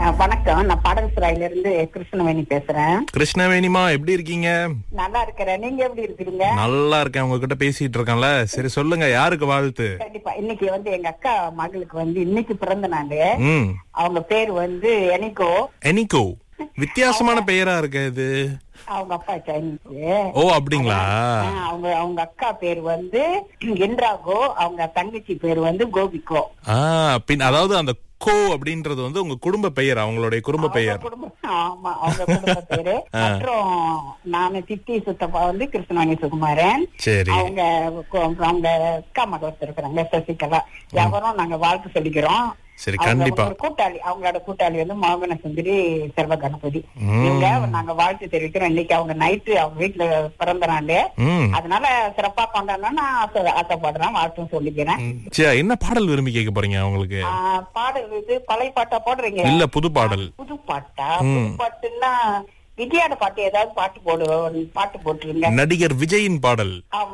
அஹ் வணக்கம் நான் பாடகசுராயில இருந்து கிருஷ்ணவேணி பேசுறேன் கிருஷ்ணவேணிமா எப்படி இருக்கீங்க நல்லா இருக்கிறேன் நீங்க எப்படி இருக்கிறீங்க நல்லா இருக்கேன் உங்ககிட்ட பேசிட்டு இருக்கேன்ல சரி சொல்லுங்க யாருக்கு வாழ்த்து கண்டிப்பா இன்னைக்கு வந்து எங்க அக்கா மகளுக்கு வந்து இன்னைக்கு பிறந்த நாள் ம் அவங்க பேர் வந்து எனிகோ எனிகோ வித்தியாசமான பெயரா இருக்கு இது அவங்க அப்பா சைனீஸ் ஓ அப்படிங்களா ஆஹ் அவங்க அவங்க அக்கா பேர் வந்து இந்திராகோ அவங்க தங்கச்சி பேர் வந்து கோபிகோ ஆ பின் அதாவது அந்த கோ அப்படின்றது வந்து உங்க குடும்ப பெயர் அவங்களுடைய குடும்ப பெயர் அவங்க குடும்பம் ஆமா அவங்க குடும்ப பேரு அப்புறம் நானு சித்தி சுத்தப்பா வந்து கிருஷ்ணவாணி சுகுமாரன் சரி அவங்க கு- அவங்க அக்கா மகள் ஒருத்தர் இருக்கிறாங்க சசிகலா எவரும் நாங்க வாழ்த்து சொல்லிக்கிறோம் சரி அவங்க கண்டிப்பா ஒரு கூட்டாளி அவங்களோட கூட்டாளி வந்து மோகன சுந்தரி செல்வ கணபதி ம். இவங்க நாங்க வாழ்த்து தெரிவிக்கிறோம் இன்னைக்கு அவங்க நைட்டு அவங்க வீட்டுல பிறந்த நாள் ம் அதனால சிறப்பா கொண்டாடணும்னு நான் ஆசை ஆசைப்படுறேன் வாழ்த்தும் சொல்லிக்கிறேன் ம். சரி என்ன பாடல் விரும்பி கேட்க போறீங்க அவங்களுக்கு ஆஹ் பாடல் இது பழைய பாட்டா போடுறீங்க இல்ல புது பாடல் புது பாட்டா புது பாட்டுன்னா விஜயோட பாட்டு ஏதாவது பாட்டு போடு பாட்டு போட்டுருங்க நடிகர் விஜயின் பாடல் ஆமா